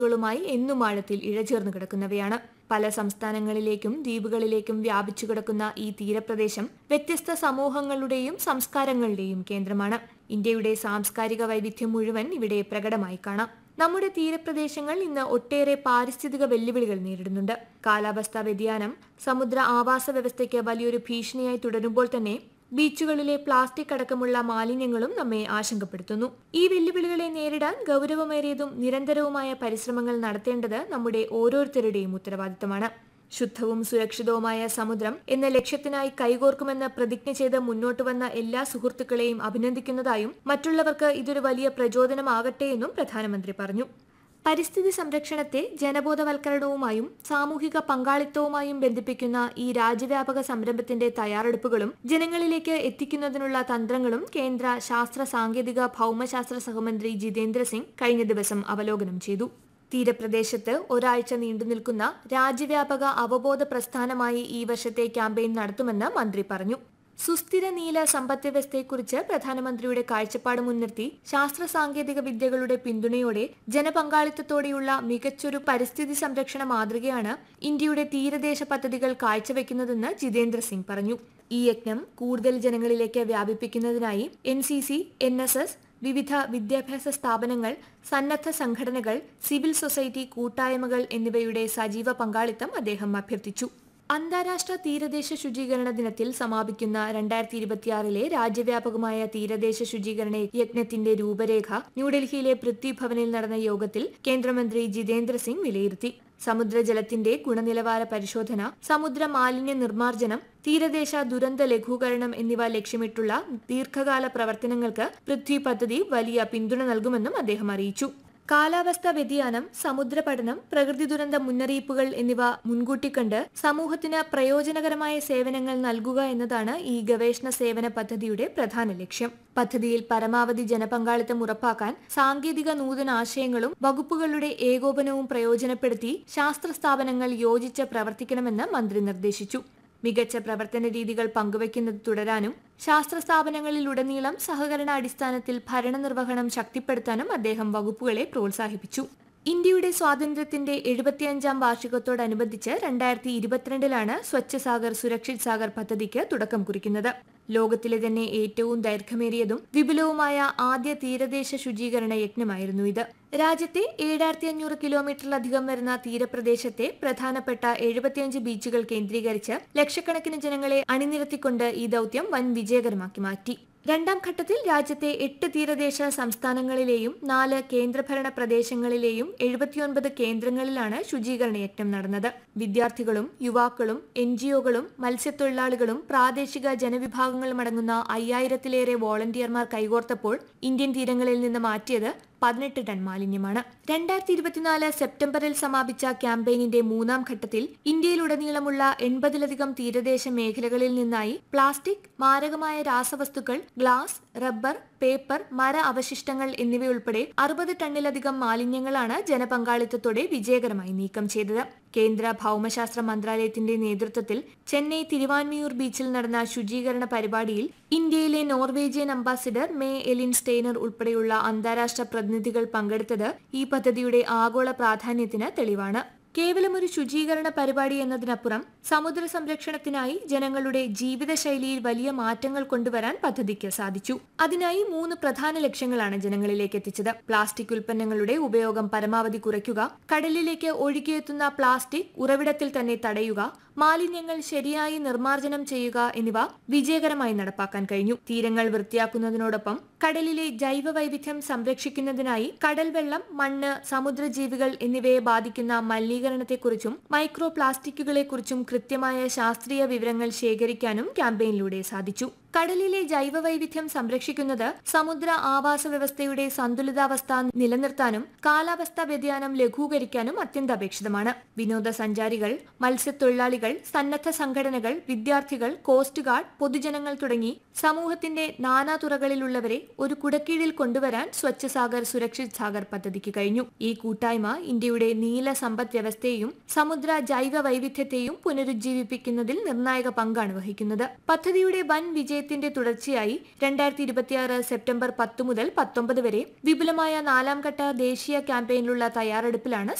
ങ്ങളുമായി എന്നും ആഴത്തിൽ ഇഴചേർന്ന് കിടക്കുന്നവയാണ് പല സംസ്ഥാനങ്ങളിലേക്കും ദ്വീപുകളിലേക്കും വ്യാപിച്ചു കിടക്കുന്ന ഈ തീരപ്രദേശം വ്യത്യസ്ത സമൂഹങ്ങളുടെയും സംസ്കാരങ്ങളുടെയും കേന്ദ്രമാണ് ഇന്ത്യയുടെ സാംസ്കാരിക വൈവിധ്യം മുഴുവൻ ഇവിടെ പ്രകടമായി കാണാം നമ്മുടെ തീരപ്രദേശങ്ങൾ ഇന്ന് ഒട്ടേറെ പാരിസ്ഥിതിക വെല്ലുവിളികൾ നേരിടുന്നുണ്ട് കാലാവസ്ഥാ വ്യതിയാനം സമുദ്ര ആവാസ വ്യവസ്ഥയ്ക്ക് വലിയൊരു ഭീഷണിയായി തുടരുമ്പോൾ തന്നെ ബീച്ചുകളിലെ പ്ലാസ്റ്റിക് അടക്കമുള്ള മാലിന്യങ്ങളും നമ്മെ ആശങ്കപ്പെടുത്തുന്നു ഈ വെല്ലുവിളികളെ നേരിടാൻ ഗൗരവമേറിയതും നിരന്തരവുമായ പരിശ്രമങ്ങൾ നടത്തേണ്ടത് നമ്മുടെ ഓരോരുത്തരുടെയും ഉത്തരവാദിത്തമാണ് ശുദ്ധവും സുരക്ഷിതവുമായ സമുദ്രം എന്ന ലക്ഷ്യത്തിനായി കൈകോർക്കുമെന്ന് പ്രതിജ്ഞ ചെയ്ത് മുന്നോട്ട് വന്ന എല്ലാ സുഹൃത്തുക്കളെയും അഭിനന്ദിക്കുന്നതായും മറ്റുള്ളവർക്ക് ഇതൊരു വലിയ പ്രചോദനമാകട്ടെ എന്നും പ്രധാനമന്ത്രി പറഞ്ഞു പരിസ്ഥിതി സംരക്ഷണത്തെ ജനബോധവൽക്കരണവുമായും സാമൂഹിക പങ്കാളിത്തവുമായും ബന്ധിപ്പിക്കുന്ന ഈ രാജ്യവ്യാപക സംരംഭത്തിന്റെ തയ്യാറെടുപ്പുകളും ജനങ്ങളിലേക്ക് എത്തിക്കുന്നതിനുള്ള തന്ത്രങ്ങളും കേന്ദ്ര ശാസ്ത്ര സാങ്കേതിക ഭൗമശാസ്ത്ര സഹമന്ത്രി ജിതേന്ദ്ര സിംഗ് കഴിഞ്ഞ ദിവസം അവലോകനം ചെയ്തു തീരപ്രദേശത്ത് ഒരാഴ്ച നീണ്ടുനിൽക്കുന്ന രാജ്യവ്യാപക അവബോധ പ്രസ്ഥാനമായി ഈ വർഷത്തെ ക്യാമ്പയിൻ നടത്തുമെന്ന് മന്ത്രി പറഞ്ഞു സുസ്ഥിര നീല സമ്പദ്വ്യവസ്ഥയെക്കുറിച്ച് പ്രധാനമന്ത്രിയുടെ കാഴ്ചപ്പാട് മുൻനിർത്തി ശാസ്ത്ര സാങ്കേതിക വിദ്യകളുടെ പിന്തുണയോടെ ജനപങ്കാളിത്തത്തോടെയുള്ള മികച്ചൊരു പരിസ്ഥിതി സംരക്ഷണ മാതൃകയാണ് ഇന്ത്യയുടെ തീരദേശ പദ്ധതികൾ കാഴ്ചവെക്കുന്നതെന്ന് ജിതേന്ദ്ര സിംഗ് പറഞ്ഞു ഈ യജ്ഞം കൂടുതൽ ജനങ്ങളിലേക്ക് വ്യാപിപ്പിക്കുന്നതിനായി N C C N S S വിവിധ വിദ്യാഭ്യാസ സ്ഥാപനങ്ങൾ സന്നദ്ധ സംഘടനകൾ സിവിൽ സൊസൈറ്റി കൂട്ടായ്മകൾ എന്നിവയുടെ സജീവ പങ്കാളിത്തം അദ്ദേഹം അഭ്യർത്ഥിച്ചു അന്താരാഷ്ട്ര തീരദേശ ശുചീകരണ ദിനത്തിൽ സമാപിക്കുന്ന രണ്ടായിരത്തി ഇരുപത്തിയാറിലെ രാജ്യവ്യാപകമായ തീരദേശ ശുചീകരണ യജ്ഞത്തിന്റെ രൂപരേഖ ന്യൂഡൽഹിയിലെ പൃഥ്വി ഭവനിൽ നടന്ന യോഗത്തിൽ കേന്ദ്രമന്ത്രി ജിതേന്ദ്ര സിംഗ് വിലയിരുത്തി സമുദ്രജലത്തിന്റെ ഗുണനിലവാര പരിശോധന സമുദ്ര മാലിന്യ നിർമ്മാർജ്ജനം തീരദേശ ദുരന്ത ലഘൂകരണം എന്നിവ ലക്ഷ്യമിട്ടുള്ള ദീർഘകാല പ്രവർത്തനങ്ങൾക്ക് പൃഥ്വി പദ്ധതി വലിയ പിന്തുണ നൽകുമെന്നും അദ്ദേഹം അറിയിച്ചു കാലാവസ്ഥാ വ്യതിയാനം സമുദ്ര പഠനം പ്രകൃതി ദുരന്ത മുന്നറിയിപ്പുകൾ എന്നിവ മുൻകൂട്ടി കണ്ട് സമൂഹത്തിന് പ്രയോജനകരമായ സേവനങ്ങൾ നൽകുക എന്നതാണ് ഈ ഗവേഷണ സേവന പദ്ധതിയുടെ പ്രധാന ലക്ഷ്യം പദ്ധതിയിൽ പരമാവധി ജനപങ്കാളിത്തം ഉറപ്പാക്കാൻ സാങ്കേതിക നൂതനാശയങ്ങളും വകുപ്പുകളുടെ ഏകോപനവും പ്രയോജനപ്പെടുത്തി ശാസ്ത്ര സ്ഥാപനങ്ങൾ യോജിച്ച് പ്രവർത്തിക്കണമെന്ന് മന്ത്രി നിർദ്ദേശിച്ചു മികച്ച പ്രവർത്തന രീതികൾ പങ്കുവയ്ക്കുന്നത് തുടരാനും ശാസ്ത്ര സ്ഥാപനങ്ങളിലുടനീളം സഹകരണ അടിസ്ഥാനത്തിൽ ഭരണനിർവഹണം ശക്തിപ്പെടുത്താനും അദ്ദേഹം വകുപ്പുകളെ പ്രോത്സാഹിപ്പിച്ചു ഇന്ത്യയുടെ സ്വാതന്ത്ര്യത്തിന്റെ എഴുപത്തിയഞ്ചാം വാർഷികത്തോടനുബന്ധിച്ച് രണ്ടായിരത്തി ഇരുപത്തിരണ്ടിലാണ് സ്വച്ഛ സാഗർ സുരക്ഷിത് സാഗർ പദ്ധതിക്ക് തുടക്കം കുറിക്കുന്നത് ലോകത്തിലെ തന്നെ ഏറ്റവും ദൈർഘ്യമേറിയതും വിപുലവുമായ ആദ്യ തീരദേശ ശുചീകരണ യജ്ഞമായിരുന്നു ഇത് രാജ്യത്തെ ഏഴായിരത്തി അഞ്ഞൂറ് കിലോമീറ്ററിലധികം വരുന്ന തീരപ്രദേശത്തെ പ്രധാനപ്പെട്ട എഴുപത്തിയഞ്ച് ബീച്ചുകൾ കേന്ദ്രീകരിച്ച് ലക്ഷക്കണക്കിന് ജനങ്ങളെ അണിനിരത്തിക്കൊണ്ട് ഈ ദൗത്യം വൻ വിജയകരമാക്കി മാറ്റി രണ്ടാം ഘട്ടത്തിൽ രാജ്യത്തെ എട്ട് തീരദേശ സംസ്ഥാനങ്ങളിലെയും നാല് കേന്ദ്രഭരണ പ്രദേശങ്ങളിലെയും എഴുപത്തിയൊൻപത് കേന്ദ്രങ്ങളിലാണ് ശുചീകരണ യജ്ഞം നടന്നത് വിദ്യാർത്ഥികളും യുവാക്കളും എൻ ജിഒകളും മത്സ്യത്തൊഴിലാളികളും പ്രാദേശിക ജനവിഭാഗങ്ങളും അടങ്ങുന്ന അയ്യായിരത്തിലേറെ വോളണ്ടിയർമാർ കൈകോർത്തപ്പോൾ ഇന്ത്യൻ തീരങ്ങളിൽ നിന്ന് മാറ്റിയത് പതിനെട്ട് ടൺ മാലിന്യമാണ് രണ്ടായിരത്തി ഇരുപത്തിനാല് സെപ്റ്റംബറിൽ സമാപിച്ച ക്യാമ്പയിനിന്റെ മൂന്നാം ഘട്ടത്തിൽ ഇന്ത്യയിലുടനീളമുള്ള എൺപതിലധികം തീരദേശ മേഖലകളിൽ നിന്നായി പ്ലാസ്റ്റിക് മാരകമായ രാസവസ്തുക്കൾ ഗ്ലാസ് റബ്ബർ പേപ്പർ മര അവശിഷ്ടങ്ങൾ എന്നിവയുൾപ്പെടെ അറുപത് ടണ്ണിലധികം മാലിന്യങ്ങളാണ് ജനപങ്കാളിത്തത്തോടെ വിജയകരമായി നീക്കം ചെയ്തത് കേന്ദ്ര ഭൗമശാസ്ത്ര മന്ത്രാലയത്തിന്റെ നേതൃത്വത്തിൽ ചെന്നൈ തിരുവാൻമിയൂർ ബീച്ചിൽ നടന്ന ശുചീകരണ പരിപാടിയിൽ ഇന്ത്യയിലെ Norwegian ambassador May Elin Stener ഉൾപ്പെടെയുള്ള അന്താരാഷ്ട്ര പ്രതിനിധികൾ പങ്കെടുത്തത് ഈ പദ്ധതിയുടെ ആഗോള പ്രാധാന്യത്തിന് തെളിവാണ് കേവലം ഒരു ശുചീകരണ പരിപാടി എന്നതിനപ്പുറം സമുദ്ര സംരക്ഷണത്തിനായി ജനങ്ങളുടെ ജീവിതശൈലിയിൽ വലിയ മാറ്റങ്ങൾ കൊണ്ടുവരാൻ പദ്ധതിക്ക് സാധിച്ചു അതിനായി മൂന്ന് പ്രധാന ലക്ഷ്യങ്ങളാണ് ജനങ്ങളിലേക്ക് എത്തിച്ചത് പ്ലാസ്റ്റിക് ഉൽപ്പന്നങ്ങളുടെ ഉപയോഗം പരമാവധി കുറയ്ക്കുക കടലിലേക്ക് ഒഴുകിയെത്തുന്ന പ്ലാസ്റ്റിക് ഉറവിടത്തിൽ തന്നെ തടയുക മാലിന്യങ്ങൾ ശരിയായി നിർമ്മാർജ്ജനം ചെയ്യുക എന്നിവ വിജയകരമായി നടപ്പാക്കാൻ കഴിഞ്ഞു തീരങ്ങൾ വൃത്തിയാക്കുന്നതിനോടൊപ്പം കടലിലെ ജൈവ വൈവിധ്യം സംരക്ഷിക്കുന്നതിനായി കടൽ വെള്ളം മണ്ണ് സമുദ്രജീവികൾ എന്നിവയെ ബാധിക്കുന്ന മലിനീകരണത്തെക്കുറിച്ചും മൈക്രോ പ്ലാസ്റ്റിക്കുകളെക്കുറിച്ചും കൃത്യമായ ശാസ്ത്രീയ വിവരങ്ങൾ ശേഖരിക്കാനും ക്യാമ്പയിനിലൂടെ സാധിച്ചു കടലിലെ ജൈവ വൈവിധ്യം സംരക്ഷിക്കുന്നത് സമുദ്ര ആവാസ വ്യവസ്ഥയുടെ സന്തുലിതാവസ്ഥ നിലനിർത്താനും കാലാവസ്ഥാ വ്യതിയാനം ലഘൂകരിക്കാനും അത്യന്താപേക്ഷിതമാണ് വിനോദസഞ്ചാരികൾ മത്സ്യത്തൊഴിലാളികൾ സന്നദ്ധ സംഘടനകൾ വിദ്യാർത്ഥികൾ കോസ്റ്റ് ഗാർഡ് പൊതുജനങ്ങൾ തുടങ്ങി സമൂഹത്തിന്റെ നാനാതുറകളിലുള്ളവരെ ഒരു കുടക്കീഴിൽ കൊണ്ടുവരാൻ സ്വച്ഛ സാഗർ സുരക്ഷിത് സാഗർ പദ്ധതിക്ക് കഴിഞ്ഞു ഈ കൂട്ടായ്മ ഇന്ത്യയുടെ നീല സമ്പദ് വ്യവസ്ഥയെയും സമുദ്ര ജൈവ വൈവിധ്യത്തെയും പുനരുജ്ജീവിപ്പിക്കുന്നതിൽ നിർണായക പങ്കാണ് വഹിക്കുന്നത് പദ്ധതിയുടെ വൻ വിജയ വിജയത്തിന്റെ തുടർച്ചയായി രണ്ടായിരത്തി ഇരുപത്തിയാറ് സെപ്റ്റംബർ പത്ത് മുതൽ പത്തൊമ്പത് വരെ വിപുലമായ നാലാം ഘട്ട ദേശീയ ക്യാമ്പയിനിലുള്ള തയ്യാറെടുപ്പിലാണ്